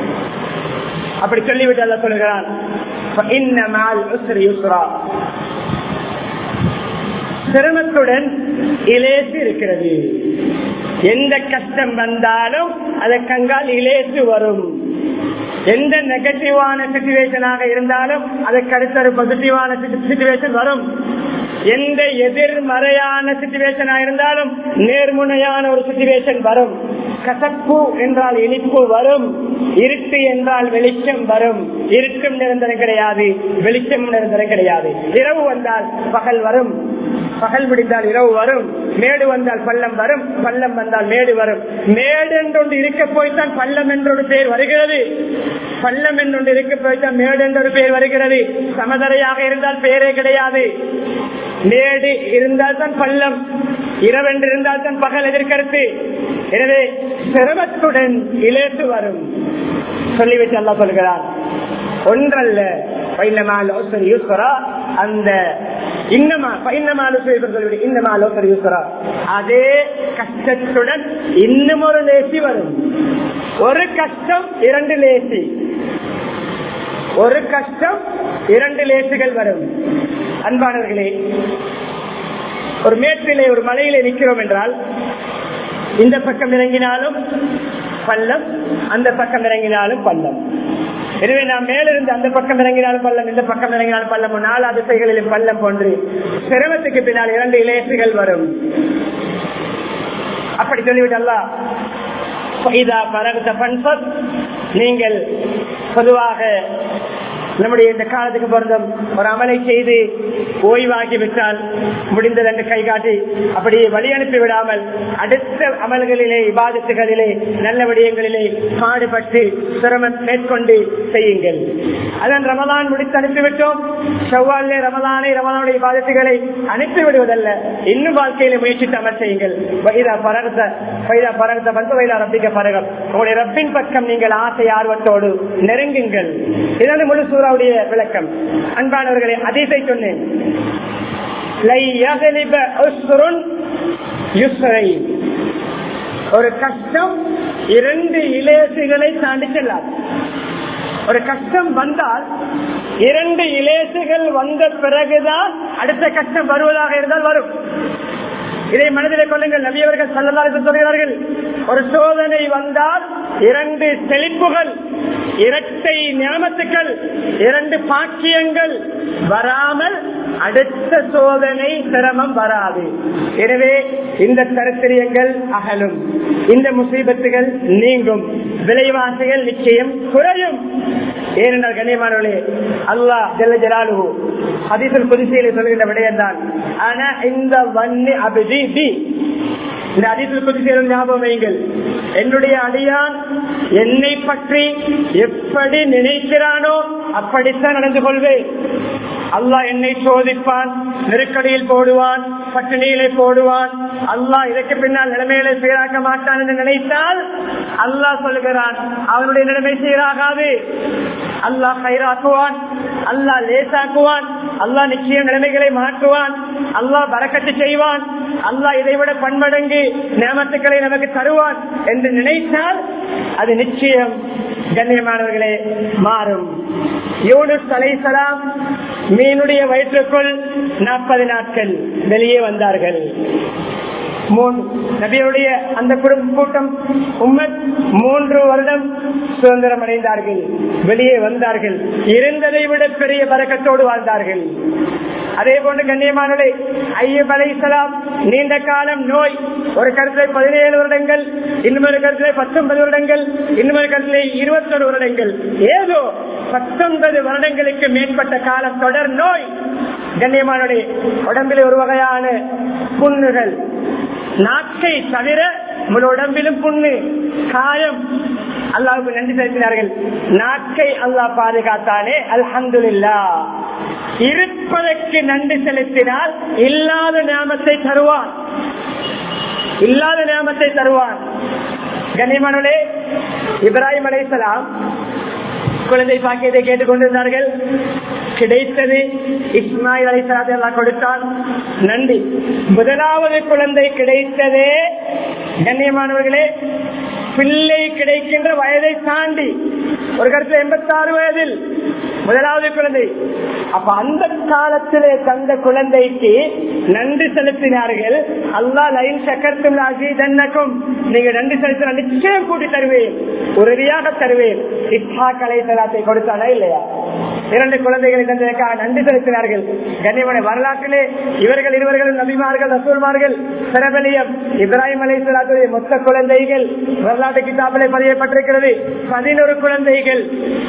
அப்படி சொல்லிவிட்டு அல்ல சொல்லுகிறான் "ஃபஇன்ன மஅல் உஸ்ரி யுஸ்ரா." சிரமத்துடன் இலேசு இருக்கிறது எந்த கஷ்டம் வந்தாலும் அதற்கங்கால் இலேசு வரும் எந்த நெகட்டிவான சுச்சுவேஷனாக இருந்தாலும் அதற்கு அடுத்த ஒரு பாசிட்டிவான சுச்சுவேஷன் வரும் எந்த எதிர்மறையான சுச்சுவேஷனா இருந்தாலும் நேர்முனையான ஒரு சுச்சுவேஷன் வரும் கசப்பு என்றால் இனிப்பு வரும் இருட்டு என்றால் வெளிச்சம் வரும் இருட்டும் நிரந்தரம் கிடையாது வெளிச்சம் நிரந்தரம் கிடையாது இரவு வந்தால் பகல் வரும் பகல் முடிந்தால் இரவு வரும் மேடு வந்தால் பள்ளம் வரும் பள்ளம் வந்தால் மேடு வரும் மேடு என்றொன்று இருக்க போய்த்தான் பள்ளம் என்றொரு பேர் வருகிறது பள்ளம் என்றொன்று இருக்க போய்த்தான் மேடு என்றொரு பேர் வருகிறது சமதரையாக இருந்தால் பேரே கிடையாது மேடு இருந்தால் தான் பள்ளம் இரவென்று இருந்தால் தான் பகல் எதிர்கருத்து எனவே சிரமத்துடன் இலேசு வரும் சொல்லிவிட்டு அல்லா சொல்கிறார் ஒன்றல்ல பைனமால் யோசனை யூஸ்வரா அந்த இன்னமா பைனமால் சொல்லிவிடு இன்னமால் யோசனை யூஸ்வரா அதே கஷ்டத்துடன் இன்னும் ஒரு லேசி வரும் ஒரு கஷ்டம் இரண்டு லேசி ஒரு கஷ்டம் இரண்டு லேசுகள் வரும் அன்பானவர்களே ஒரு மேட்டிலே ஒரு மலையிலே நிற்கிறோம் என்றால் இந்த பக்கம் இறங்கினாலும் பள்ளம் அந்த பக்கம் இறங்கினாலும் பள்ளம் எனவே நாம் மேலிருந்து அந்த பக்கம் இறங்கினாலும் பள்ளம் இந்த பக்கம் இறங்கினாலும் பள்ளம் நாலு அதிசைகளிலும் பள்ளம் போன்று சிரமத்துக்கு பின்னால் இரண்டு இலேசுகள் வரும் அப்படி சொல்லிவிட்டு அல்ல பரகத்த பன்சத் நீங்கள் பொதுவாக நம்முடைய இந்த காலத்துக்கு பொருந்தும் ஒரு அமலை செய்து ஓய்வாகி விட்டால் முடிந்தது என்று கை காட்டி அப்படியே வழி அனுப்பி விடாமல் அடுத்த அமல்களிலே விவாதத்துகளிலே நல்ல விடயங்களிலே பாடுபட்டு சிரமம் மேற்கொண்டு செய்யுங்கள் அதன் ரமதான் முடித்து அனுப்பிவிட்டோம் செவ்வாழிலே ரமதானை ரமதானுடைய விவாதத்துகளை அனுப்பி விடுவதல்ல இன்னும் வாழ்க்கையில முயற்சித்து அமல் செய்யுங்கள் வைரா பரகத்த வைரா பரகத்த வந்து வைரா ரப்பிக்க பரகம் உங்களுடைய ரப்பின் பக்கம் நீங்கள் ஆசை ஆர்வத்தோடு நெருங்குங்கள் இதனால் முழு சூறாவுடைய விளக்கம் அன்பானவர்களே அதிசை சொன்னேன் ஒரு கஷ்டம் இரண்டு இலேசுகளை தாண்டி செல்லாது ஒரு கஷ்டம் வந்தால் இரண்டு இலேசுகள் வந்த பிறகுதான் அடுத்த கஷ்டம் வருவதாக இருந்தால் வரும் இதை மனதில் கொள்ளுங்கள் நபியவர்கள் சொல்லலாறு சொல்கிறார்கள் ஒரு சோதனை வந்தால் இரண்டு செழிப்புகள் இரட்டை ஞாபகத்துக்கள் இரண்டு பாக்கியங்கள் வராமல் அடுத்த சோதனை சிரமம் வராது எனவே இந்த கருத்திரியங்கள் அகலும் இந்த முசீபத்துகள் நீங்கும் விலைவாசிகள் நிச்சயம் குறையும் ஏனென்றால் கண்ணியமானவர்களே அல்லாஹ் ஜல்ல ஜலாலு ஹதீசுல் குதிசையிலே சொல்கின்ற விடயம்தான் ஆனா இந்த வன்னி அபிதி டி இந்த அதிசல் குதிசையில் ஞாபகம் வையுங்கள் என்னுடைய அடியான் என்னை பற்றி எப்படி நினைக்கிறானோ அப்படித்தான் நடந்து கொள்வேன் அல்லாஹ் என்னை சோதிப்பான் நெருக்கடியில் போடுவான் பட்டினியிலே போடுவான் அல்லாஹ் இதற்கு பின்னால் நிலைமையில சீராக்க மாட்டான் என்று நினைத்தால் அல்லாஹ் சொல்கிறான் அவனுடைய நிலைமை சீராகாது அல்லாஹ் கயிறாக்குவான் அல்லாஹ் லேசாக்குவான் அல்லாஹ் நிச்சயம் நிலைமைகளை மாற்றுவான் அல்லாஹ் பறக்கத்து செய்வான் அல்லாஹ் இதை விட பன்மடங்கு நியமத்துக்களை நமக்கு தருவான் என்று நினைத்தால் அது நிச்சயம் கண்ணியமானவர்களே மாறும் யூனுஸ் அலைசலாம் மீனுடைய வயிற்றுக்குள் நாற்பது நாட்கள் வெளியே வந்தார்கள் நபியுடைய அந்த குடும்ப கூட்டம் உம்மத் மூன்று வருடம் சுதந்திரம் அடைந்தார்கள் வெளியே வந்தார்கள் இருந்ததை விட பெரிய பறக்கத்தோடு வாழ்ந்தார்கள் அதே போன்று கண்ணியமானவர்களே ஐயப் அலைசலாம் நீண்ட காலம் நோய் ஒரு கருத்திலே பதினேழு வருடங்கள் இன்னொரு கருத்திலே பத்தொன்பது வருடங்கள் இன்னொரு கருத்திலே இருபத்தொரு வருடங்கள் ஏதோ பத்தொன்பது வருடங்களுக்கு மேற்பட்ட காலம் தொடர் நோய் கண்ணியமானவர்களே உடம்பில் ஒரு வகையான புண்ணுகள் நாக்கை தவிர முழு உடம்பிலும் புண்ணு காயம் அல்லாவுக்கு நன்றி செலுத்தினார்கள் நாக்கை அல்லாஹ் பாதுகாத்தானே அல்ஹம்துல்லா இருப்பதற்கு நன்றி செலுத்தினால் இல்லாத நியமத்தை தருவான் இல்லாத நியமத்தை தருவான் கண்ணியமானே இப்ராஹிம் அலைசலாம் குழந்தை பாக்கியத்தை கேட்டுக்கொண்டிருந்தார்கள் கிடைத்தது இஸ்மாயில் அலிசலாத்தை எல்லாம் கொடுத்தான் நன்றி முதலாவது குழந்தை கிடைத்ததே கண்ணியமானவர்களே பிள்ளை கிடைக்கின்ற வயதை தாண்டி ஒரு கருத்து எண்பத்தி ஆறு வயதில் முதலாவது குழந்தை அப்ப அந்த காலத்திலே தந்த குழந்தைக்கு நன்றி செலுத்தினார்கள் அல்லா லைன் சக்கரத்தும் தன்னக்கும் நீங்க நன்றி செலுத்தின நிச்சயம் கூட்டி தருவேன் உறுதியாக தருவேன் இஸ்ஹா கலை சலாத்தை கொடுத்தானா இல்லையா இரண்டு குழந்தைகளை தந்ததற்காக நன்றி செலுத்தினார்கள் கண்ணியமான வரலாற்றிலே இவர்கள் இருவர்களும் நபிமார்கள் ரசூல்மார்கள் சிறபலியம் இப்ராஹிம் அலை சலாத்துடைய மொத்த குழந்தைகள் வரலாற்று கிதாபிலே பதியப்பட்டிருக்கிறது பதினொரு குழந்தைகள்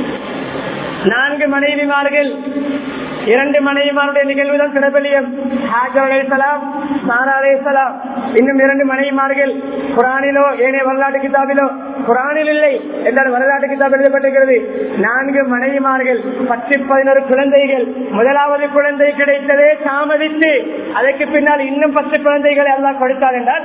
நான்கு மனைவிமார்கள் இரண்டு மனைவிமாருடைய நிகழ்வுதான் சிறப்பலியம் ஹாஜர் அலைசலாம் சாரா அலைசலாம் இன்னும் இரண்டு மனைவிமார்கள் குரானிலோ ஏனைய வரலாற்று கிதாபிலோ குரானில் இல்லை என்றால் வரலாற்று கிதாப் எழுதப்பட்டிருக்கிறது நான்கு மனைவிமார்கள் பத்து பதினோரு குழந்தைகள் முதலாவது குழந்தை கிடைத்ததே தாமதித்து அதற்கு பின்னால் இன்னும் பத்து குழந்தைகளை எல்லாம் கொடுத்தார் என்றால்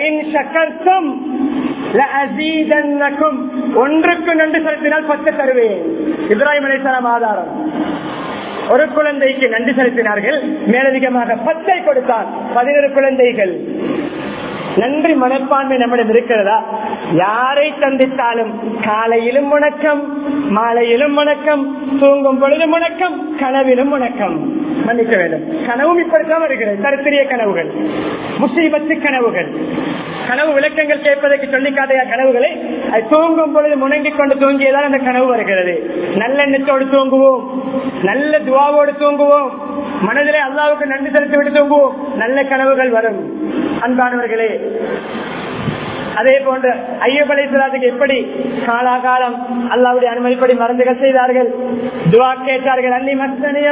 ஒன்றுக்கு நன்றி செலுத்தினால் பத்து தருவேன் இப்ராஹிம் அலிசலாம் ஆதாரம் ஒரு குழந்தைக்கு நன்றி செலுத்தினார்கள் மேலதிகமாக பத்தை கொடுத்தார் பதினொரு குழந்தைகள் நன்றி மனப்பான்மை நம்மிடம் இருக்கிறதா யாரை சந்தித்தாலும் காலையிலும் வணக்கம் மாலையிலும் வணக்கம் தூங்கும் பொழுதும் வணக்கம் கனவிலும் வணக்கம் மன்னிக்க வேண்டும் கனவும் இப்படித்தான் வருகிறது தருத்திரிய கனவுகள் முசீபத்து கனவுகள் கனவு விளக்கங்கள் கேட்பதற்கு சொல்லி காட்டிய கனவுகளை அது தூங்கும் பொழுது முணங்கிக் கொண்டு தூங்கியதால் அந்த கனவு வருகிறது நல்ல எண்ணத்தோடு தூங்குவோம் நல்ல துவாவோடு தூங்குவோம் மனதிலே அல்லாவுக்கு நன்றி செலுத்தி விட்டு தூங்குவோம் நல்ல கனவுகள் வரும் அன்பானவர்களே அதே போன்று ஐயப் அலைசலாத்துக்கு எப்படி காலாகாலம் அல்லாவுடைய அனுமதிப்படி மருந்துகள் செய்தார்கள் துவா கேட்டார்கள் அன்னி மஸ்தனிய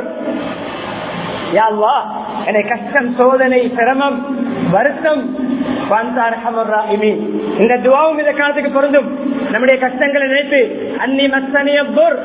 யாழ்வா என்னை கஷ்டம் சோதனை சிரமம் வருத்தம் இந்த துவாவும் இந்த காலத்துக்கு பொருந்தும் நம்முடைய கஷ்டங்களை நினைத்து அன்னி மஸ்தனிய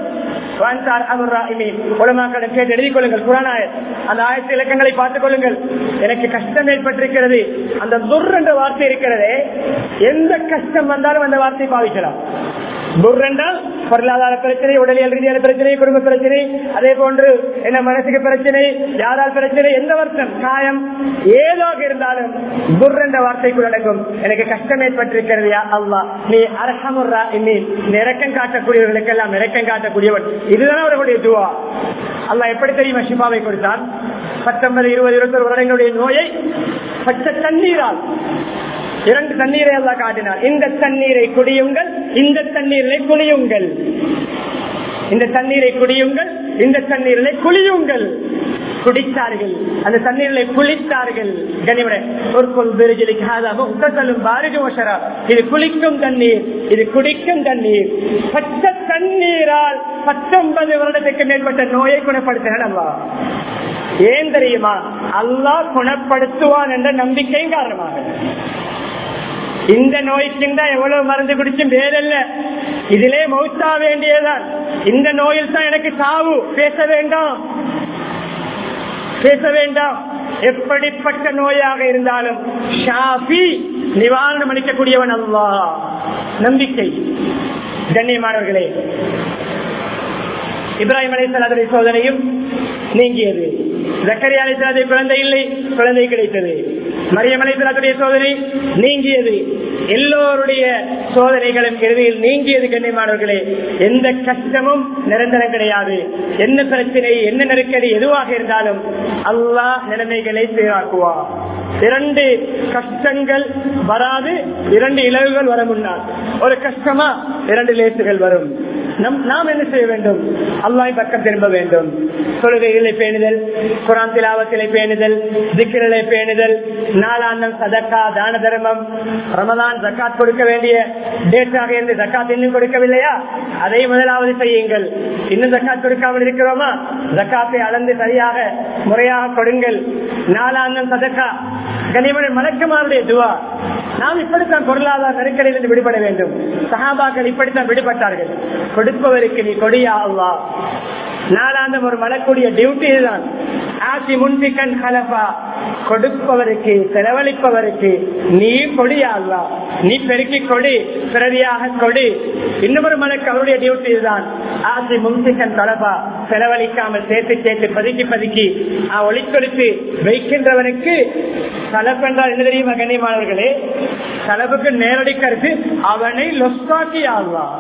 உலமாக்களிடம் கேட்டு எழுதிக் கொள்ளுங்கள் குரானாய அந்த ஆயிரத்தி இலக்கங்களை பார்த்துக் கொள்ளுங்கள் எனக்கு கஷ்டம் ஏற்பட்டிருக்கிறது அந்த துர் என்ற வார்த்தை இருக்கிறதே எந்த கஷ்டம் வந்தாலும் அந்த வார்த்தையை பாவிக்கலாம் துர் என்றால் பொருளாதார பிரச்சனை உடலியல் ரீதியான பிரச்சனை குடும்ப பிரச்சனை அதே போன்று என்ன மனசுக்கு பிரச்சனை யாரால் பிரச்சனை எந்த வருஷம் காயம் ஏதாக இருந்தாலும் துர் என்ற வார்த்தைக்குள் அடங்கும் எனக்கு கஷ்டம் ஏற்பட்டிருக்கிறது யா அல்லா நீ அரசமுறா நீ இறக்கம் காட்டக்கூடியவர்களுக்கு எல்லாம் இறக்கம் காட்டக்கூடியவன் இதுதான் அவர்களுடைய துவா அல்லா எப்படி தெரியுமா ஷிபாவை கொடுத்தான் பத்தொன்பது இருபது இருபத்தொரு வருடங்களுடைய நோயை பச்சை தண்ணீரால் இரண்டு தண்ணீரை எல்லாம் காட்டினார் இந்த தண்ணீரை குடியுங்கள் இந்த தண்ணீரை குளியுங்கள் இந்த தண்ணீரை குடியுங்கள் இந்த தண்ணீரை குளியுங்கள் குடித்தார்கள் அந்த தண்ணீரை குளித்தார்கள் கனிமட ஒரு பெருஜலிக்காதலும் பாரதி ஓஷரா இது குளிக்கும் தண்ணீர் இது குடிக்கும் தண்ணீர் பச்சை தண்ணீரால் பத்தொன்பது வருடத்துக்கு மேற்பட்ட நோயை குணப்படுத்தினார் அல்லா ஏன் தெரியுமா அல்லாஹ் குணப்படுத்துவான் என்ற நம்பிக்கையும் காரணமாக இந்த நோய்க்கு தான் எவ்வளவு மருந்து குடிச்சும் வேறல்ல இதிலே மௌத்தா வேண்டியதான் இந்த நோயில் தான் எனக்கு சாவு பேச வேண்டாம் பேச வேண்டாம் எப்படிப்பட்ட நோயாக இருந்தாலும் ஷாஃபி நிவாரணம் அளிக்கக்கூடியவன் அல்லா நம்பிக்கை கண்ணியமானவர்களே இப்ராஹிம் அலிசலாதுடைய சோதனையும் நீங்கியது ஜக்கரியா அலிசலாதை குழந்தை இல்லை குழந்தை கிடைத்தது மரியம் அலிசலாத்துடைய சோதனை நீங்கியது எல்லோருடைய சோதனைகளும் இறுதியில் நீங்கியது கண்ணியமானவர்களே எந்த கஷ்டமும் நிரந்தரம் கிடையாது என்ன பிரச்சனை என்ன நெருக்கடி எதுவாக இருந்தாலும் அல்லாஹ் நிலைமைகளை சீராக்குவார் இரண்டு கஷ்டங்கள் வராது இரண்டு இலவுகள் வர முன்னால் ஒரு கஷ்டமா இரண்டு லேசுகள் வரும் நம் நாம் என்ன செய்ய வேண்டும் அல்லாய் பக்கம் திரும்ப வேண்டும் தொழுகைகளை பேணுதல் குரான் திலாவத்திலை பேணுதல் திக்கிரலை பேணுதல் நாளாந்தம் சதக்கா தான தர்மம் ரமதான் ஜக்காத் கொடுக்க வேண்டிய டேட்டாக இருந்து ஜக்காத் இன்னும் கொடுக்கவில்லையா அதை முதலாவது செய்யுங்கள் இன்னும் ஜக்காத் கொடுக்காமல் இருக்கிறோமா ஜக்காத்தை அளந்து சரியாக முறையாக கொடுங்கள் நாளாந்தம் சதக்கா கனிமன் மலக்குமாருடைய துவா நாம் இப்படித்தான் பொருளாதார நெருக்கடியிலிருந்து விடுபட வேண்டும் சகாபாக்கள் இப்படித்தான் விடுபட்டார்கள் கொடுப்பவருக்கு நீ கொடியா அல்லா நாளாந்தம் ஒரு மலக்கூடிய டியூட்டி தான் ஆசி முன்பிக்கன் கலப்பா கொடுப்பவருக்கு செலவழிப்பவருக்கு நீ கொடியா அல்லா நீ பெருக்கி கொடி பிரதியாக கொடி இன்னொரு மலக்கு அவருடைய டியூட்டி தான் ஆசி முன்பிக்கன் கலப்பா செலவழிக்காமல் சேர்த்து சேர்த்து பதுக்கி பதுக்கி ஒளிக்கொடுத்து வைக்கின்றவனுக்கு கலப்பென்றால் என்ன தெரியுமா கண்ணியமானவர்களே கலப்புக்கு நேரடி கருத்து அவனை லொஸ்டாக்கி ஆள்வான்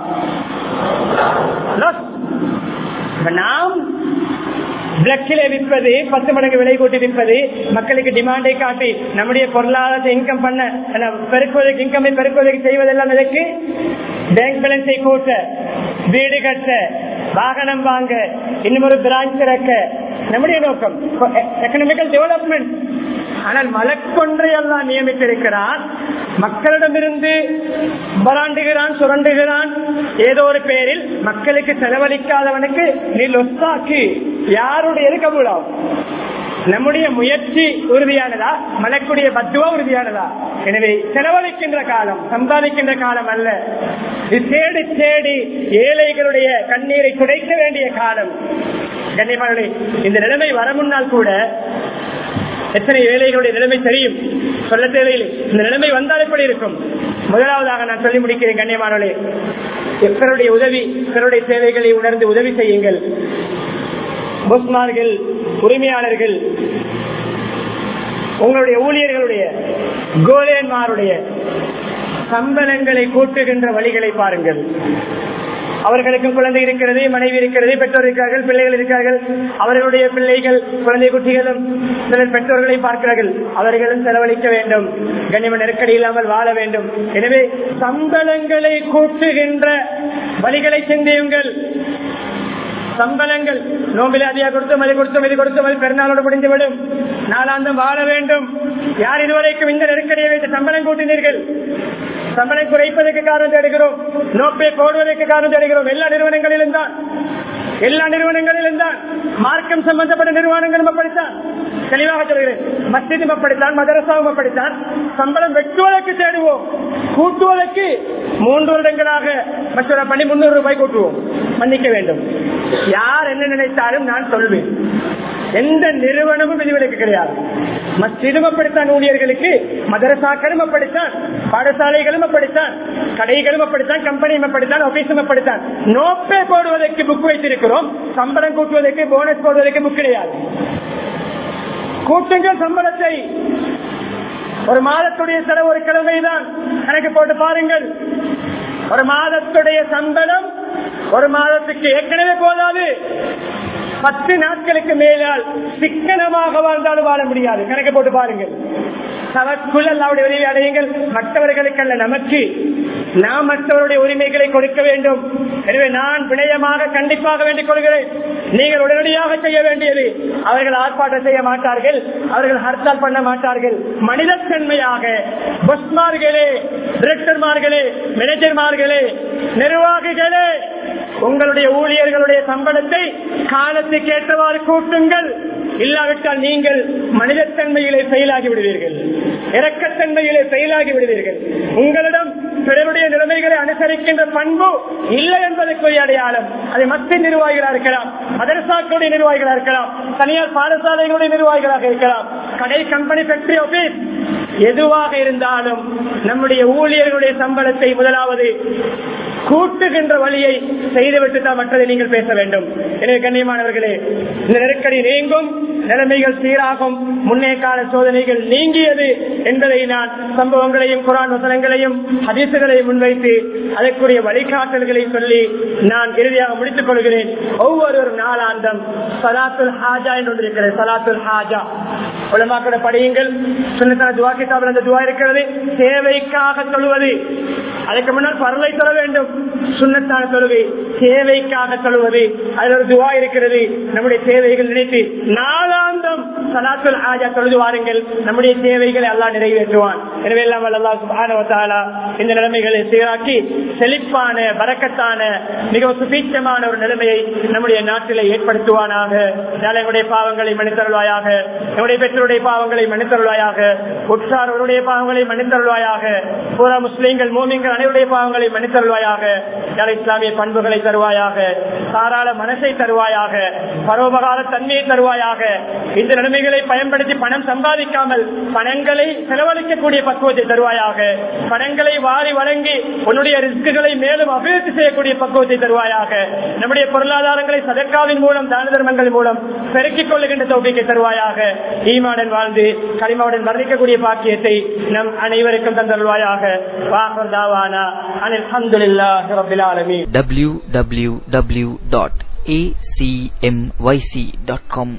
நாம் பிளக்கில விற்பது பத்து மடங்கு விலை கூட்டி விற்பது மக்களுக்கு டிமாண்டை காட்டி நம்முடைய பொருளாதாரத்தை இன்கம் பண்ண பெருக்குவதற்கு இன்கமை பெருக்குவதற்கு செய்வதெல்லாம் எதற்கு பேங்க் பேலன்ஸை கூட்ட வீடு கட்ட வாகனம் வாங்க இன்னும் ஒரு பிரான்ச் திறக்க நம்முடைய நோக்கம் எக்கனாமிக்கல் டெவலப்மெண்ட் ஆனால் மலக்கொன்றை எல்லாம் நியமித்திருக்கிறான் மக்களிடமிருந்து பராண்டுகிறான் சுரண்டுகிறான் ஏதோ ஒரு பேரில் மக்களுக்கு செலவழிக்காதவனுக்கு நீ லொஸ்தாக்கி யாருடைய கபூலாகும் நம்முடைய முயற்சி உறுதியானதா மலக்குடைய பத்துவா உறுதியானதா எனவே செலவழிக்கின்ற காலம் சம்பாதிக்கின்ற காலம் அல்ல இது தேடி தேடி ஏழைகளுடைய கண்ணீரை துடைக்க வேண்டிய காலம் கண்ணியமானே இந்த நிலைமை வர முன்னால் கூட எத்தனை ஏழைகளுடைய நிலைமை தெரியும் சொல்ல தேவையில்லை இந்த நிலைமை வந்தால் எப்படி இருக்கும் முதலாவதாக நான் சொல்லி முடிக்கிறேன் கண்ணியமானவர்களே பிறருடைய உதவி பிறருடைய தேவைகளை உணர்ந்து உதவி செய்யுங்கள் பொஸ்மார்கள் உரிமையாளர்கள் உங்களுடைய ஊழியர்களுடைய கோலேன்மாருடைய சம்பளங்களை கூட்டுகின்ற வழிகளை பாருங்கள் அவர்களுக்கும் குழந்தை இருக்கிறது மனைவி இருக்கிறது பெற்றோர் இருக்கிறார்கள் பிள்ளைகள் இருக்கிறார்கள் அவர்களுடைய பிள்ளைகள் குழந்தை குட்டிகளும் சிலர் பெற்றோர்களை பார்க்கிறார்கள் அவர்களும் செலவழிக்க வேண்டும் கண்ணிம நெருக்கடி இல்லாமல் வாழ வேண்டும் எனவே சம்பளங்களை கூட்டுகின்ற வழிகளை சிந்தியுங்கள் சம்பளங்கள் நோம்பில் அதிகா கொடுத்தோம் அது கொடுத்தோம் இது கொடுத்தோம் அது பெருநாளோடு முடிந்துவிடும் நாளாந்தம் வாழ வேண்டும் யார் இதுவரைக்கும் இந்த நெருக்கடியை வைத்து சம்பளம் கூட்டினீர்கள் சம்பளம் குறைப்பதற்கு காரணம் தேடுகிறோம் நோப்பை போடுவதற்கு காரணம் தேடுகிறோம் எல்லா நிறுவனங்களிலும் தான் எல்லா நிறுவனங்களிலும் தான் மார்க்கம் சம்பந்தப்பட்ட நிறுவனங்களும் அப்படித்தான் தெளிவாக சொல்கிறேன் மஸ்ஜிதும் அப்படித்தான் மதரசாவும் அப்படித்தான் சம்பளம் வெட்டுவதற்கு தேடுவோம் கூட்டுவதற்கு மூன்று வருடங்களாக மற்றொரு பண்ணி முன்னூறு ரூபாய் கூட்டுவோம் மன்னிக்க வேண்டும் யார் என்ன நினைத்தாலும் நான் சொல்வேன் எந்த நிறுவனமும் விதிவிலக்கு கிடையாது மஸ்ஜிதும் அப்படித்தான் ஊழியர்களுக்கு மதரசாக்களும் அப்படித்தான் பாடசாலைகளும் அப்படித்தான் கடைகளும் அப்படித்தான் கம்பெனியும் அப்படித்தான் ஆபீஸும் அப்படித்தான் நோப்பே போடுவதற்கு புக் வைத்திருக்கிறோம் சம்பளம் கூட்டுவதற்கு போனஸ் போடுவதற்கு புக் கிடையாது கூட்டுங்கள் சம்பளத்தை ஒரு மாதத்துடைய செலவு ஒரு கிழமை தான் கணக்கு போட்டு பாருங்கள் ஒரு மாதத்துடைய சம்பளம் ஒரு மாதத்துக்கு ஏற்கனவே போதாது பத்து நாட்களுக்கு மேலால் சிக்கனமாக வாழ்ந்தாலும் வாழ முடியாது கணக்கு போட்டு பாருங்கள் தவக்குள் அல்லாவுடைய உதவி அடையுங்கள் மற்றவர்களுக்கு அல்ல நமக்கு நாம் மற்றவருடைய உரிமைகளை கொடுக்க வேண்டும் எனவே நான் விடயமாக கண்டிப்பாக வேண்டிக் கொள்கிறேன் நீங்கள் உடனடியாக செய்ய வேண்டியது அவர்கள் ஆர்ப்பாட்டம் செய்ய மாட்டார்கள் அவர்கள் ஹர்த்தால் பண்ண மாட்டார்கள் மனிதத்தன்மையாக பஸ்மார்களே டிரெக்டர்மார்களே மேனேஜர்மார்களே நிர்வாகிகளே உங்களுடைய ஊழியர்களுடைய சம்பளத்தை காலத்துக்கு ஏற்றவாறு கூட்டுங்கள் இல்லாவிட்டால் நீங்கள் மனிதத்தன்மையிலே செயலாகி விடுவீர்கள் இறக்கத்தன்மையிலே செயலாகி விடுவீர்கள் உங்களிடம் பிறருடைய நிலைமைகளை அனுசரிக்கின்ற பண்பு இல்லை என்பதற்குரிய அடையாளம் அது மத்திய நிர்வாகிகளாக இருக்கலாம் மதரசாக்களுடைய நிர்வாகிகளாக இருக்கலாம் தனியார் பாடசாலைகளுடைய நிர்வாகிகளாக இருக்கலாம் கடை கம்பெனி ஃபேக்டரி ஆபீஸ் எதுவாக இருந்தாலும் நம்முடைய ஊழியர்களுடைய சம்பளத்தை முதலாவது கூட்டுகின்ற வழியை செய்துவிட்டு தான் மற்றதை நீங்கள் பேச வேண்டும் எனவே கண்ணியமானவர்களே இந்த நெருக்கடி நீங்கும் நிலைமைகள் சீராகும் முன்னே கால சோதனைகள் நீங்கியது என்பதை நான் சம்பவங்களையும் குரான் வசனங்களையும் ஹதீசுகளையும் முன்வைத்து அதற்குரிய வழிகாட்டல்களை சொல்லி நான் இறுதியாக முடித்துக் கொள்கிறேன் ஒவ்வொரு நாளாந்தம் சலாத்துல் ஹாஜா என்று ஒன்று இருக்கிறது சலாத்துல் ஹாஜா உலமாக்கள படியுங்கள் சுண்ணத்தான துவா கிதாபில் அந்த துவா இருக்கிறது தேவைக்காக சொல்வது அதுக்கு முன்னால் பரலை சொல்ல வேண்டும் சுண்ணத்தான தொழுகை தேவைக்காக சொல்வது அதில் ஒரு துவா இருக்கிறது நம்முடைய தேவைகள் நினைத்து நாளாந்தம் சலாத்துல் ஆஜா தொழுது வாருங்கள் நம்முடைய தேவைகளை எல்லாம் நிறைவேற்றுவான் எனவே எல்லாம் அல்லா சுபானவத்தாலா இந்த நிலைமைகளை சீராக்கி செழிப்பான பறக்கத்தான மிக சுபீட்சமான ஒரு நிலைமையை நம்முடைய நாட்டிலே ஏற்படுத்துவானாக எங்களுடைய பாவங்களை மன்னித்தருள்வாயாக நம்முடைய பெற்றோருடைய பாவங்களை மன்னித்தருள்வாயாக உற்றாரோருடைய பாவங்களை மன்னித்தருள்வாயாக பூரா முஸ்லீம்கள் மூமிங்கள் அனைவருடைய பாவங்களை மன்னித்தருள்வாயாக யார் இஸ்லாமிய பண்புகளை தருவாயாக தாராள மனசை தருவாயாக பரோபகால தன்மையை தருவாயாக இந்த நிலைமைகளை பயன்படுத்தி பணம் சம்பாதிக்காமல் பணங்களை செலவழிக்கக்கூடிய பக்குவத்தை தருவாயாக பணங்களை வாரி வழங்கி உன்னுடைய ரிஸ்குகளை மேலும் அபிவிருத்தி செய்யக்கூடிய பக்குவத்தை தருவாயாக நம்முடைய பொருளாதாரங்களை சதற்காவின் மூலம் தான தர்மங்கள் மூலம் பெருக்கிக் கொள்ளுகின்ற தோப்பிக்கை தருவாயாக ஈமாடன் வாழ்ந்து களிமாவுடன் வர்ணிக்கக்கூடிய பாக்கியத்தை நம் அனைவருக்கும் தந்தருவாயாக வாகர் தாவானா அனில் அஹமதுல்லாஹி ரபில் ஆலமீன் www.acmyc.com